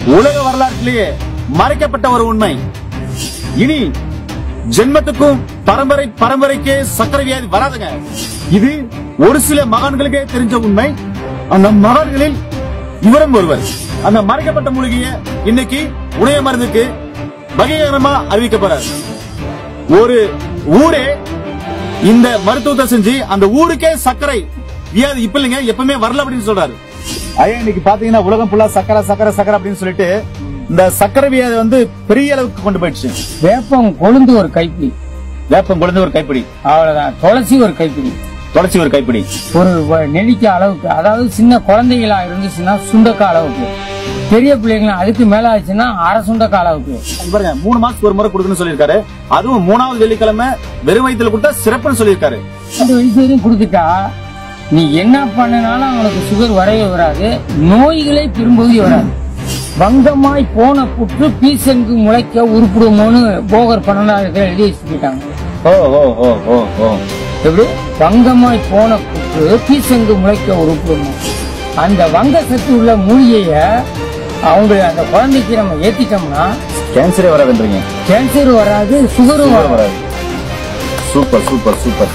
உலக வரலாற்றிலேயே மறைக்கப்பட்ட ஒரு உண்மை இனி ஜென்மத்துக்கும் பரம்பரை பரம்பரைக்கே சக்கரை வியாதி வராதுங்க இது ஒரு சில மகான்களுக்கே தெரிஞ்ச உண்மை அந்த மகான்களில் இவரும் ஒருவர் அந்த மறைக்கப்பட்ட மூலிகையை இன்னைக்கு உணய மருந்துக்கு வகைகரமா அறிவிக்கப்படுறார் ஒரு ஊரே இந்த மருத்துவத்தை செஞ்சு அந்த ஊருக்கே சர்க்கரை வியாதி இப்ப இல்லைங்க எப்பவுமே வரல அப்படின்னு சொல்றாரு ஐயா இன்னைக்கு பாத்தீங்கன்னா உலகம் ஃபுல்லா சக்கரை சக்கரை சக்கரை அப்படின்னு சொல்லிட்டு இந்த சக்கரை வியாதி வந்து பெரிய அளவுக்கு கொண்டு போயிடுச்சு வேப்பம் கொழுந்து ஒரு கைப்பிடி வேப்பம் குழந்தை ஒரு கைப்பிடி அவ்வளவுதான் துளசி ஒரு கைப்பிடி துளசி ஒரு கைப்பிடி ஒரு வ- நெல்லிக்காய் அளவுக்கு அதாவது சின்ன குழந்தைகளா இருந்துச்சுன்னா சுண்டக்காய் அளவுக்கு பெரிய பிள்ளைங்களா அதுக்கு மேல ஆச்சுன்னா அரை சுண்டக்காய் அளவுக்கு இங்க பாருங்க மூணு மாசத்துக்கு ஒரு முறை கொடுக்கணும்னு சொல்லியிருக்காரு அதுவும் மூணாவது வெள்ளிக்கிழமை வெறும் வயிற்றுல கொடுத்தா சிறப்புன்னு சொல்லியிருக்காரு ரெண்டு வயசு வரையும் கொடுத்துட்டா நீ என்ன பண்ணினாலும் அவனுக்கு சுகர் வரவே வராது நோய்களே திரும்பவே வராது வங்கமாய் போன புற்று பீசங்கு முளைக்க உருப்பிடுமோன்னு போகர் பன்னெண்டாயிரத்துல எழுதி வச்சுக்கிட்டாங்க ஓ ஓ ஓ ஓ ஓ எப்படி வங்கமாய் போன புற்று பீசங்கு முளைக்க உருப்பிடுமோ அந்த வங்க சத்து உள்ள மூலிகைய அவங்க அந்த குழந்தைக்கு நம்ம ஏத்திட்டோம்னா கேன்சரே வராதுன்றீங்க கேன்சர் வராது சுகரும் வராது வராது சூப்பர் சூப்பர் சூப்பர்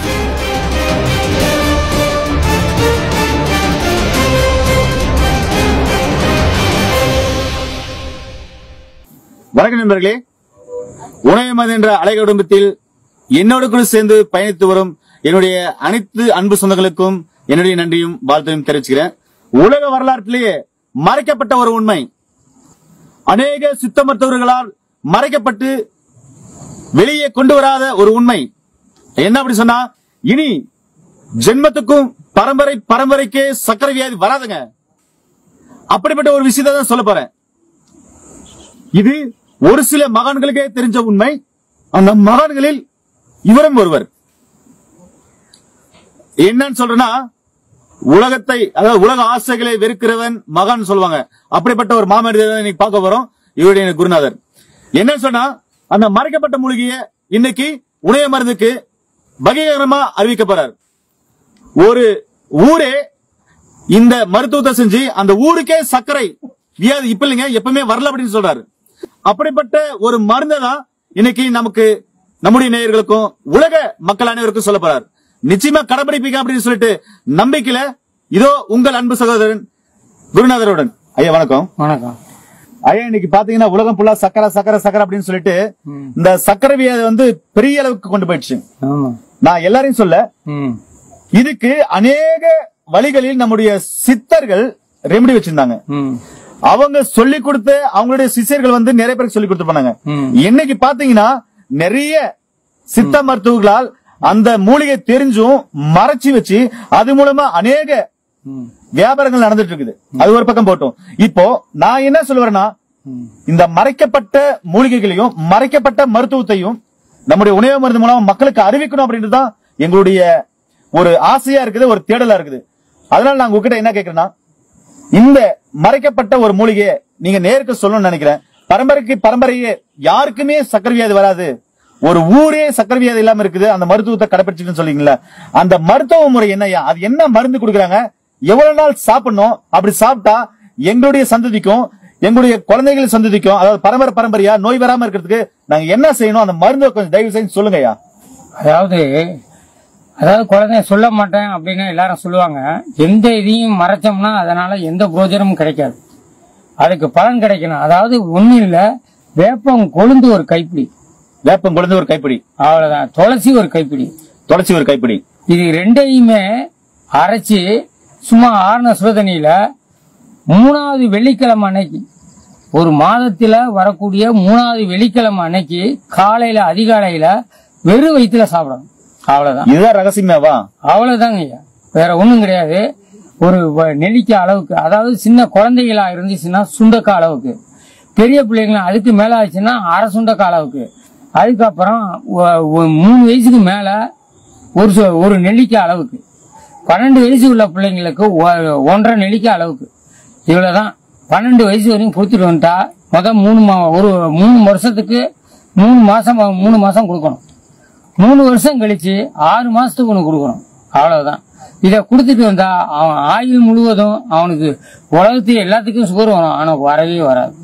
வணக்கம் நண்பர்களே உணயமது என்ற அலை குடும்பத்தில் என்னோடு கூட சேர்ந்து பயணித்து வரும் என்னுடைய அனைத்து அன்பு சொந்தங்களுக்கும் என்னுடைய நன்றியும் வாழ்த்தையும் தெரிவிச்சுக்கிறேன் உலக வரலாற்றிலேயே மறைக்கப்பட்ட ஒரு உண்மை அநேக சித்த மருத்துவர்களால் மறைக்கப்பட்டு வெளியே கொண்டு வராத ஒரு உண்மை என்ன அப்படி சொன்னா இனி ஜென்மத்துக்கும் பரம்பரை பரம்பரைக்கே சக்கரை வியாதி வராதுங்க அப்படிப்பட்ட ஒரு விஷயத்தை தான் சொல்ல போறேன் இது ஒரு சில மகான்களுக்கே தெரிஞ்ச உண்மை அந்த மகான்களில் இவரும் ஒருவர் என்னன்னு சொல்றேன்னா உலகத்தை அதாவது உலக ஆசைகளை வெறுக்கிறவன் மகான் சொல்லுவாங்க அப்படிப்பட்ட ஒரு மாமனிதரை இன்னைக்கு பார்க்க போறோம் இவருடைய குருநாதர் என்ன சொன்னா அந்த மறைக்கப்பட்ட மூலிகையை இன்னைக்கு உணய மருந்துக்கு வகைகரமா அறிவிக்கப்படுறார் ஒரு ஊரே இந்த மருத்துவத்தை செஞ்சு அந்த ஊருக்கே சர்க்கரை வியாதி இப்ப இல்லைங்க எப்பவுமே வரல அப்படின்னு சொல்றாரு அப்படிப்பட்ட ஒரு மருந்தை தான் இன்னைக்கு நமக்கு நம்முடைய நேயர்களுக்கும் உலக மக்கள் அனைவருக்கும் சொல்ல போறார் நிச்சயமா கடைபிடிப்பீங்க அப்படின்னு சொல்லிட்டு நம்பிக்கையில இதோ உங்கள் அன்பு சகோதரன் குருநாதருடன் ஐயா வணக்கம் வணக்கம் ஐயா இன்னைக்கு பாத்தீங்கன்னா உலகம் ஃபுல்லா சக்கரை சக்கரை சக்கரை அப்படின்னு சொல்லிட்டு இந்த சக்கரை வியாதி வந்து பெரிய அளவுக்கு கொண்டு போயிடுச்சு ஆமா நான் எல்லாரையும் சொல்ல ம் இதுக்கு அநேக வழிகளில் நம்முடைய சித்தர்கள் ரெமெடி வச்சிருந்தாங்க ம் அவங்க சொல்லி கொடுத்த அவங்களுடைய சிஷ்யர்கள் வந்து நிறைய பேருக்கு சொல்லி கொடுத்து போனாங்க ம். இன்னைக்கு பாத்தீங்கன்னா நிறைய சித்த மருத்துவர்களால் அந்த மூலிகை தெரிஞ்சும் மறைச்சு வச்சு அது மூலமா அநேக ம் வியாபாரங்கள் நடந்துட்டு இருக்குது அது ஒரு பக்கம் போட்டோம் இப்போ நான் என்ன சொல்லுவேன்னா ம் இந்த மறைக்கப்பட்ட மூலிகைகளையும் மறைக்கப்பட்ட மருத்துவத்தையும் நம்முடைய உணவு மருந்து மூலம் மக்களுக்கு அறிவிக்கணும் அப்படின்றது தான் எங்களுடைய ஒரு ஆசையா இருக்குது ஒரு தேடலா இருக்குது அதனால நாங்க உங்ககிட்ட என்ன கேக்குறேன்னா இந்த மறைக்கப்பட்ட ஒரு மூலிகையை நீங்க நேருக்கு சொல்லணும்னு நினைக்கிறேன் பரம்பரைக்கு பரம்பரையே யாருக்குமே சக்கரை வியாதி வராது ஒரு ஊரே சக்கரை வியாதி இல்லாம இருக்குது அந்த மருத்துவத்தை கடைபிடிச்சுன்னு சொல்றீங்களா அந்த மருத்துவ முறை என்னய்யா அது என்ன மருந்து கொடுக்குறாங்க எவ்வளவு நாள் சாப்பிடணும் அப்படி சாப்பிட்டா எங்களுடைய சந்ததிக்கும் எங்களுடைய குழந்தைகள் சந்ததிக்கும் அதாவது பரம்பரை பரம்பரையா நோய் வராம இருக்கிறதுக்கு நாங்க என்ன செய்யணும் அந்த மருந்தை கொஞ்சம் தயவு செஞ்சு சொல்லுங்கய்யா அதாவது அதாவது குழந்தைய சொல்ல மாட்டேன் அப்படின்னு எல்லாரும் சொல்லுவாங்க எந்த இதையும் மறைச்சோம்னா அதனால எந்த பிரோஜனமும் கிடைக்காது அதுக்கு பலன் கிடைக்கணும் அதாவது ஒண்ணும் இல்ல வேப்பம் கொழுந்து ஒரு கைப்பிடி வேப்பம் குழந்தை ஒரு கைப்பிடி அவ்வளவுதான் துளசி ஒரு கைப்பிடி துளசி ஒரு கைப்பிடி இது ரெண்டையுமே அரைச்சி சும்மா ஆறுன சுடுதண்ணியில மூணாவது வெள்ளிக்கிழமை அன்னைக்கு ஒரு மாதத்துல வரக்கூடிய மூணாவது வெள்ளிக்கிழமை அன்னைக்கு காலையில அதிகாலையில வெறும் வயிற்றுல சாப்பிடணும் அவ்வளவுதான் இதுதான் ரகசியமாவா அவ்வளவுதாங்க ஐயா வேற ஒண்ணும் கிடையாது ஒரு வ- நெல்லிக்காய் அளவுக்கு அதாவது சின்ன குழந்தைகளா இருந்துச்சுன்னா சுண்டக்காய் அளவுக்கு பெரிய பிள்ளைங்களா அதுக்கு மேல ஆச்சுன்னா அரை சுண்டக்காய் அளவுக்கு அதுக்கப்புறம் ஒ- ஒ- மூணு வயசுக்கு மேல ஒரு சு- ஒரு நெல்லிக்காய் அளவுக்கு பன்னெண்டு வயசு உள்ள பிள்ளைங்களுக்கு ஒ- ஒன்றரை நெல்லிக்காய் அளவுக்கு இவ்வளவுதான் பன்னெண்டு வயசு வரையும் கொடுத்துட்டு வந்துட்டா மொதல் மூணு மா ஒரு மூணு வருஷத்துக்கு மூணு மாசம் மூணு மாசம் கொடுக்கணும் மூணு வருஷம் கழிச்சு ஆறு மாசத்துக்கு ஒன்று கொடுக்கணும் அவ்வளவுதான் இதை கொடுத்துட்டு வந்தா அவன் ஆயுள் முழுவதும் அவனுக்கு உலகத்து எல்லாத்துக்கும் சுகர் வரும் ஆனா வரவே வராது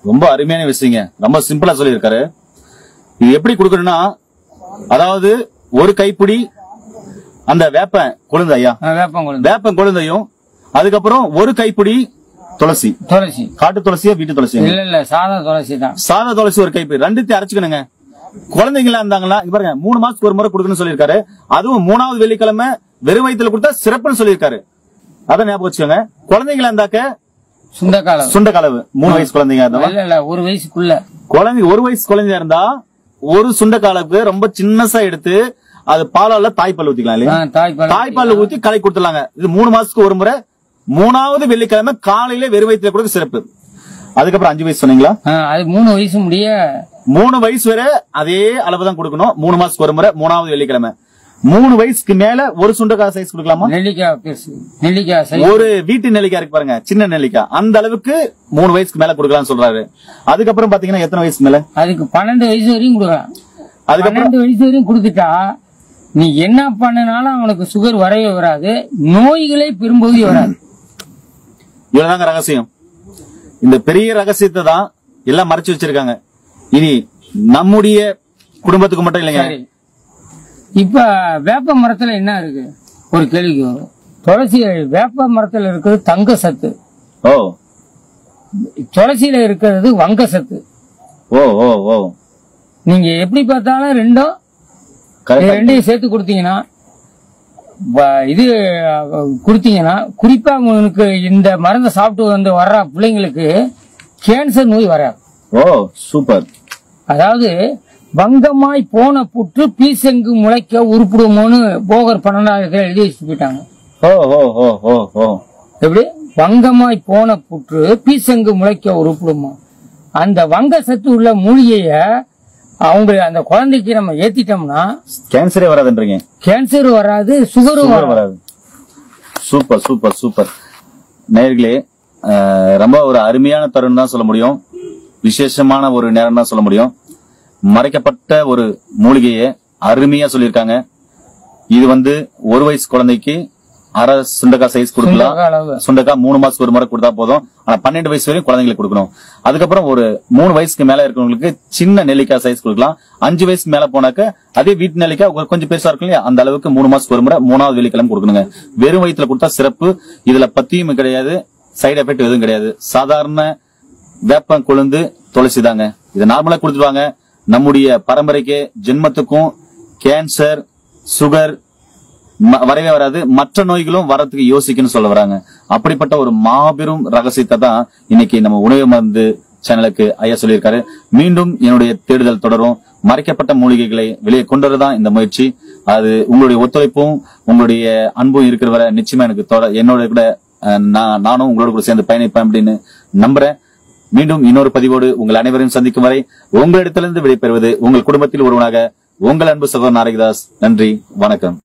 ரொம்ப அருமையான விஷயங்க ரொம்ப சிம்பிளா சொல்லியிருக்காரு இது எப்படி கொடுக்கணும்னா அதாவது ஒரு கைப்பிடி அந்த வேப்ப கொழுந்து ஐயா ஆ, வேப்பங்குழந்தை வேப்ப கொழுந்தையும் அதுக்கப்புறம் ஒரு கைப்பிடி துளசி துளசி காட்டு துளசியா வீட்டு துளசியா இல்ல இல்ல சாதா துளசி தான் சாதா துளசி ஒரு கைப்பிடி ரெண்டுத்தையும் அரைச்சுக்கணுங்க குழந்தைங்களா இருந்தாங்களா இங்க பாருங்க மூணு மாசத்துக்கு ஒரு முறை கொடுக்கணும்னு சொல்லியிருக்காரு அதுவும் மூணாவது வெள்ளிக்கிழமை வெறும் வயித்துல கொடுத்தா சிறப்புன்னு சொல்லியிருக்காரு அதான் ஞாபகம் வச்சுக்கோங்க குழந்தைங்களா இருந்தாக்க சுண்டக்காலம் சுண்ட கலவு மூணு வயசு குழந்தைங்க இருந்தா இல்ல இல்ல ஒரு வயசுக்குள்ள குழந்தை ஒரு வயசு குழந்தையா இருந்தா ஒரு சுண்டைக்காலுக்கு ரொம்ப சின்னசா எடுத்து அது பாலால தாய்ப்பால் ஊத்திக்கலாம் ஆ, இல்லையா தாய்ப்பால் தாய்ப்பால் ஊத்தி களை கொடுத்துலாங்க இது மூணு மாசத்துக்கு ஒரு முறை மூணாவது வெள்ளிக்கிழமை காலையில வெறும் வயிற்றுல கொடுக்க சிறப்பு அதுக்கப்புறம் அஞ்சு வயசு சொன்னீங்களா ஆ, அது மூணு வயசு முடிய மூணு வயசு வரை அதே அளவு தான் கொடுக்கணும் மூணு மாசத்துக்கு ஒரு முறை மூணாவது வெள்ளிக்கிழமை மூணு வயசுக்கு மேல ஒரு சுண்டைக்காய் சைஸ் கொடுக்கலாமா நெல்லிக்காய் பெருசு நெல்லிக்காய் சைஸ் ஒரு வீட்டு நெல்லிக்காய் இருக்கு பாருங்க சின்ன நெல்லிக்காய் அந்த அளவுக்கு மூணு வயசுக்கு மேல கொடுக்கலாம்னு சொல்றாரு அதுக்கப்புறம் பாத்தீங்கன்னா எத்தனை வயசுக்கு மேல அதுக்கு பன்னெண்டு வயசு வரையும் கொடுக்கலாம் அதுக்கப்புறம் பன்னெண்டு வயசு வரையும் கொடுத்துட்டா நீ என்ன பண்ணினாலும் அவனுக்கு சுகர் வரவே வராது நோய்களே பெரும்பகுதி வராது இவ்வளவுதாங்க ரகசியம் இந்த பெரிய ரகசியத்தை தான் எல்லாம் மறைச்சு வச்சிருக்காங்க இனி நம்முடைய குடும்பத்துக்கு மட்டும் இல்லைங்க சரி இப்ப வேப்ப மரத்துல என்ன இருக்கு ஒரு கேள்விக்கு வரும் துளசி வேப்ப மரத்துல இருக்கிறது தங்க சத்து ஓ துளசியில இருக்கிறது வங்க சத்து ஓ ஓ ஓ நீங்க எப்படி பார்த்தாலும் ரெண்டும் இது கரெக்டா ரெண்டையும் சேர்த்து கொடுத்தீங்கன்னா வ- இது அஹ், கொடுத்தீங்கன்னா குறிப்பா உங்களுக்கு இந்த மருந்தை சாப்பிட்டு வந்து வர்ற பிள்ளைங்களுக்கு கேன்சர் நோய் வராது ஓ சூப்பர் அதாவது வங்கமாய் போன புற்று பீசெங்கு முளைக்க உருப்பிடுமோன்னு போகர் பன்னெண்டாயிரத்துல எழுதி வச்சு போயிட்டாங்க ஓ ஓ ஓ ஓ ஓ எப்படி வங்கமாய் போன புற்று பீசெங்கு முளைக்க உருப்பிடுமா அந்த வங்க சத்து உள்ள மூலிகைய அவங்க அந்த குழந்தைக்கு நம்ம ஏத்திட்டோம்னா கேன்சரே வராதுன்றீங்க கேன்சர் வராது சுகரும் சுகர் வராது வராது சூப்பர் சூப்பர் சூப்பர் நேயர்களே அஹ், ரொம்ப ஒரு அருமையான தருணம் தான் சொல்ல முடியும் விசேஷமான ஒரு நேரம் தான் சொல்ல முடியும் மறைக்கப்பட்ட ஒரு மூலிகையை அருமையா சொல்லியிருக்காங்க இது வந்து ஒரு வயசு குழந்தைக்கு அரை சுண்டக்காய் சைஸ் கொடுக்கலாம் சுண்டக்காய் அளவு. சுண்டக்காய் மூணு மாசத்துக்கு ஒரு முறை கொடுத்தா போதும் ஆனா பன்னெண்டு வயசு வரையும் குழந்தைங்களுக்கு கொடுக்கணும் அதுக்கப்புறம் ஒரு மூணு வயசுக்கு மேல இருக்கிறவங்களுக்கு சின்ன நெல்லிக்காய் சைஸ் கொடுக்கலாம் அஞ்சு வயசுக்கு மேல போனாக்க அதே வீட்டு நெல்லிக்காய் ஒரு கொஞ்சம் பெருசா இருக்கும் இல்லையா அந்த அளவுக்கு மூணு மாசத்துக்கு ஒரு முறை மூணாவது வெள்ளிக்கிழமை கொடுக்கணுங்க வெறும் வயிற்றுல கொடுத்தா சிறப்பு இதுல பத்தியும் கிடையாது சைடு எஃபெக்ட் எதுவும் கிடையாது சாதாரண வேப்பம் கொழுந்து துளசி தாங்க இதை நார்மலா கொடுத்துருவாங்க நம்முடைய பரம்பரைக்கு ஜென்மத்துக்கும் கேன்சர் சுகர் ம- வரவே வராது மற்ற நோய்களும் வரதுக்கு யோசிக்கணும்னு சொல்ல வராங்க அப்படிப்பட்ட ஒரு மாபெரும் ரகசியத்தை தான் இன்னைக்கு நம்ம உணவு மருந்து சேனலுக்கு ஐயா சொல்லியிருக்காரு மீண்டும் என்னுடைய தேடுதல் தொடரும் மறைக்கப்பட்ட மூலிகைகளை வெளியே கொண்டு வரதான் இந்த முயற்சி அது உங்களுடைய ஒத்துழைப்பும் உங்களுடைய அன்பும் இருக்கிற வரை நிச்சயமா எனக்கு தொட என்னோட கூட அஹ், நான் நானும் உங்களோட கூட சேர்ந்து பயணிப்பேன் அப்படின்னு நம்புறேன் மீண்டும் இன்னொரு பதிவோடு உங்கள் அனைவரையும் சந்திக்கும் வரை உங்களிடத்திலிருந்து விடைபெறுவது உங்கள் குடும்பத்தில் ஒருவனாக உங்கள் அன்பு சகோதரன் நாரகிதாஸ் நன்றி வணக்கம்